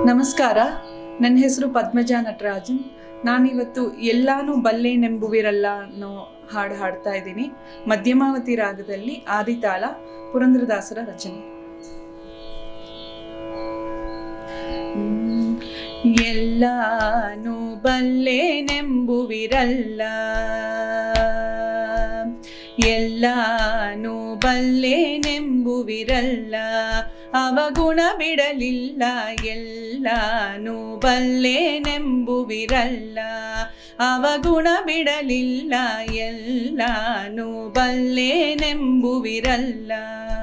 ನಮಸ್ಕಾರ ನನ್ನ ಹೆಸರು ಪದ್ಮಜಾ ನಟರಾಜನ್ ನಾನಿವತ್ತು ಎಲ್ಲಾನು ಬಲ್ಲೇನೆಂಬುವಿರಲ್ಲ ಅನ್ನೋ ಹಾಡು ಹಾಡ್ತಾ ಇದ್ದೀನಿ ಮಧ್ಯಮಾವತಿ ರಾಗದಲ್ಲಿ ಆದಿತಾಳ ಪುರಂದ್ರದಾಸರ ರಚನೆ ಹ್ಮ್. ಎಲ್ಲಾನು ಬಲ್ಲೇನೆಂಬುವಿರಲ್ಲ ಎಲ್ಲಾನು ಬಲ್ಲೇನೆಂಬುವಿರಲ್ಲ ಅವಗುಣ ಬಿಡಲಿಲ್ಲ ಎಲ್ಲಾನು ಬಲ್ಲೇನೆಂಬುವಿರಲ್ಲ ಅವಗುಣ ಬಿಡಲಿಲ್ಲ ಎಲ್ಲಾನು ಬಲ್ಲೇನೆಂಬುವಿರಲ್ಲ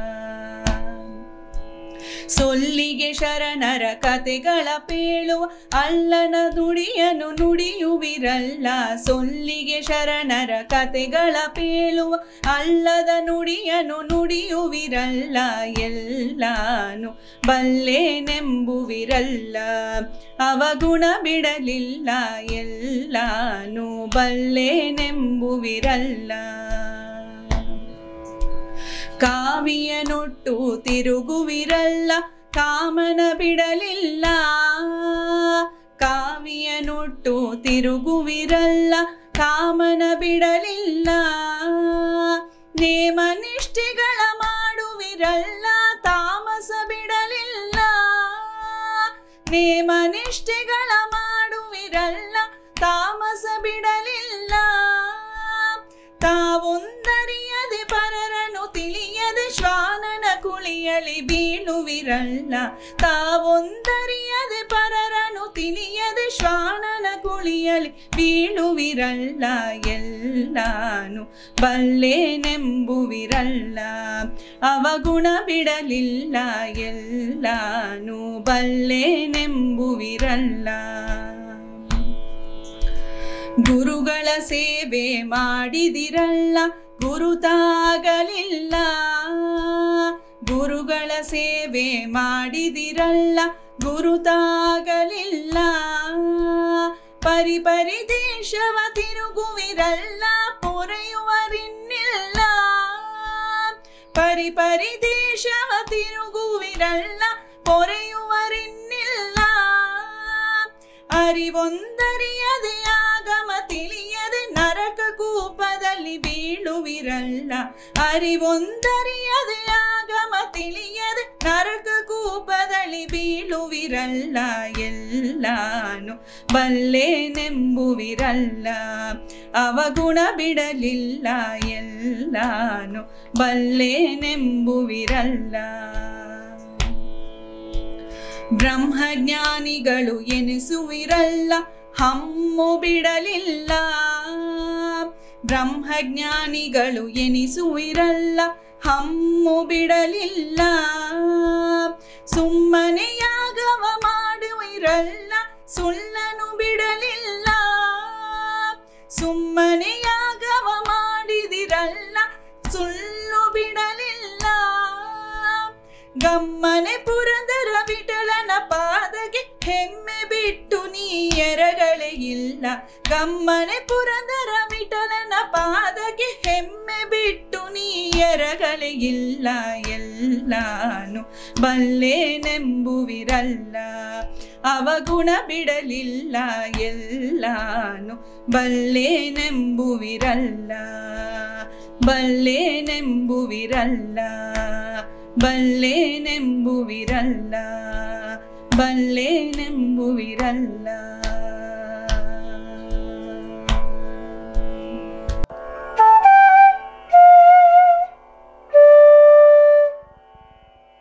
ಸೊಲ್ಲಿಗೆ ಶರಣರ ಕತೆಗಳ ಪೇಳುವ ಅಲ್ಲನ ನುಡಿಯನು ನುಡಿಯುವಿರಲ್ಲ ಸೊಲ್ಲಿಗೆ ಶರಣರ ಕತೆಗಳ ಪೇಳುವ ಅಲ್ಲದ ನುಡಿಯನು ನುಡಿಯುವಿರಲ್ಲ ಎಲ್ಲಾನು ಬಲ್ಲೇನೆಂಬುವಿರಲ್ಲ ಅವಗುಣ ಬಿಡಲಿಲ್ಲ ಎಲ್ಲಾನು ಬಲ್ಲೇನೆಂಬುವಿರಲ್ಲ ಕಾವಿಯನೊಟ್ಟು ತಿರುಗುವಿರಲ್ಲ ಕಾಮನ ಬಿಡಲಿಲ್ಲ ಕಾವಿಯನೊಟ್ಟು ತಿರುಗುವಿರಲ್ಲ ಕಾಮನ ಬಿಡಲಿಲ್ಲ ನೇಮ ನಿಷ್ಠೆಗಳ ಮಾಡುವಿರಲ್ಲ ತಾಮಸ ಬಿಡಲಿಲ್ಲ ನೇಮ ನಿಷ್ಠೆಗಳ ಮಾಡುವಿರಲ್ಲ ತಾಮಸ ಬಿಡಲಿಲ್ಲ ತಾವೊಂದರಿಯದೆ ಪರರನು ತಿಳಿಯದೆ ಶ್ವಾನನ ಕುಳಿಯಲಿ ಬೀಳುವಿರಲ್ಲ ತಾವೊಂದರಿಯದೆ ಪರರನು ತಿಳಿಯದೆ ಶ್ವಾನನ ಕುಳಿಯಲಿ ಬೀಳುವಿರಲ್ಲ ಎಲ್ಲಾನು ಬಲ್ಲೇನೆಂಬುವಿರಲ್ಲ ಅವಗುಣ ಬಿಡಲಿಲ್ಲ ಎಲ್ಲಾನು ಬಲ್ಲೇನೆಂಬುವಿರಲ್ಲ ಗುರುಗಳ ಸೇವೆ ಮಾಡಿದಿರಲ್ಲ ಗುರುತಾಗಲಿಲ್ಲ ಗುರುಗಳ ಸೇವೆ ಮಾಡಿದಿರಲ್ಲ ಗುರುತಾಗಲಿಲ್ಲ ಪರಿಪರಿ ದೇಶವ ತಿರುಗುವಿರಲ್ಲ ಪೊರೆಯುವರಿನ್ನಿಲ್ಲ ಪರಿಪರಿ ದೇಶವ ತಿರುಗುವಿರಲ್ಲ ಪೊರೆಯುವರಿನ್ನಿಲ್ಲ ಅರಿವೊಂದರಿಯದೆ ಆಗಮ ತಿಳಿಯದೆ ನರಕ ಕೂಪದಲ್ಲಿ ಬೀಳುವಿರಲ್ಲ ಅರಿವೊಂದರಿಯದೆ ಆಗಮ ತಿಳಿಯದೆ ನರಕ ಕೂಪದಲ್ಲಿ ಬೀಳುವಿರಲ್ಲ ಎಲ್ಲಾನು ಬಲ್ಲೇನೆಂಬುವಿರಲ್ಲ ಅವಗುಣ ಬಿಡಲಿಲ್ಲ ಎಲ್ಲಾನು ಬಲ್ಲೇನೆಂಬುವಿರಲ್ಲ ಬ್ರಹ್ಮಜ್ಞಾನಿಗಳು ಎನಿಸುವಿರಲ್ಲ ಹಮ್ಮು ಬಿಡಲಿಲ್ಲ ಬ್ರಹ್ಮಜ್ಞಾನಿಗಳು ಎನಿಸುವಿರಲ್ಲ ಹಮ್ಮು ಬಿಡಲಿಲ್ಲ ಸುಮ್ಮನೆ ಯಾಗವ ಮಾಡುವಿರಲ್ಲ ಸುಳ್ಳನು ಬಿಡಲಿಲ್ಲ ಸುಮ್ಮನೆ ಯಾಗವ ಮಾಡಿದಿರಲ್ಲ ಸುಳ್ಳು ಬಿಡಲಿಲ್ಲ ಗಮ್ಮನೆ ಪುರಂದರ ವಿಠಲನ ಪಾದಗೆ ಹೆಮ್ಮೆ ಬಿಟ್ಟು ನೀ ಎರಗಳೇ ಇಲ್ಲ ಗಮ್ಮನೆ ಪುರಂದರ ವಿಠಲನ ಪಾದಗೆ ಹೆಮ್ಮೆ ಬಿಟ್ಟು ನೀ ಎರಗಳೇ ಇಲ್ಲ ಎಲ್ಲಾನು ಬಲ್ಲೇನೆಂಬುವಿರಲ್ಲ ಅವಗುಣ ಬಿಡಲಿಲ್ಲ ಎಲ್ಲಾನು ಬಲ್ಲೇನೆಂಬುವಿರಲ್ಲ ಬಲ್ಲೇನೆಂಬುವಿರಲ್ಲ ಬಲ್ಲೇನೆಂಬುವಿರಲ್ಲ ಬಲ್ಲೇನೆಂಬುವಿರಲ್ಲ